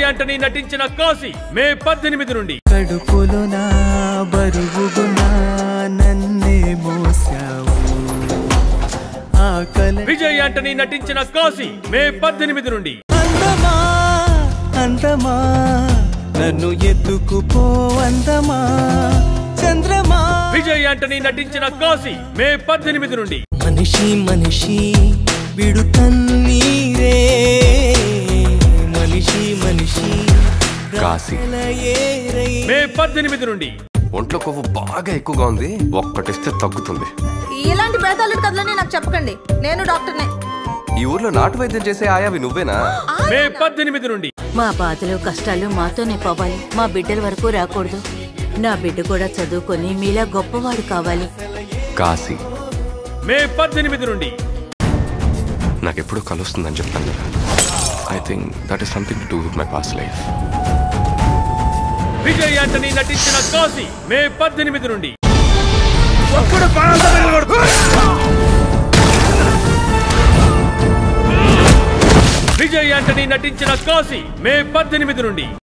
Antony నటించిన కాశీ మే పద్దెనిమిది నుండి కడుపులో నా బరువుగునా నన్నే మోసావు ఆకలి విజయ్ యాంటనీ నటించిన కాశీ మే పద్దెనిమిది నుండి అందమా అందమా నన్ను ఎత్తుకుపో అందమా చంద్రమా విజయ్ యాంటనీ నటించిన కాశీ మే పద్దెనిమిది నుండి మనిషి మనిషి విడు తన్నీరే మనిషి మనిషి కాశీ. ఏరై మే పద్దెనిమిది నుండి ఒంట్లో కొవ్వు బాగా ఎక్కువగా ఉంది ఒక్కటిస్తే తగ్గుతుంది ఇలాంటి పేదాలు కథలని నాకు చెప్పకండి నేను డాక్టర్నే ఈ ఊర్లో నాటు వైద్యం చేసే ఆయావి నువ్వేనా మే పద్దెనిమిది నుండి మా బాధలు కష్టాలు మాతోనే పోవాలి మా బిడ్డల వరకు రాకూడదు నా బిడ్డ కూడా చదువుకొని మీలా గొప్పవాడు కావాలి కాశీ మే పద్దెనిమిది నుండి నాకెప్పుడు కలుస్తుందని చెప్తాను కదా I think that is something to do with my past life Vijay Antony నటించిన కాశీ మే పద్దెనిమిది నుండి విజయ్ యాంటనీ నటించిన కాశీ మే పద్దెనిమిది నుండి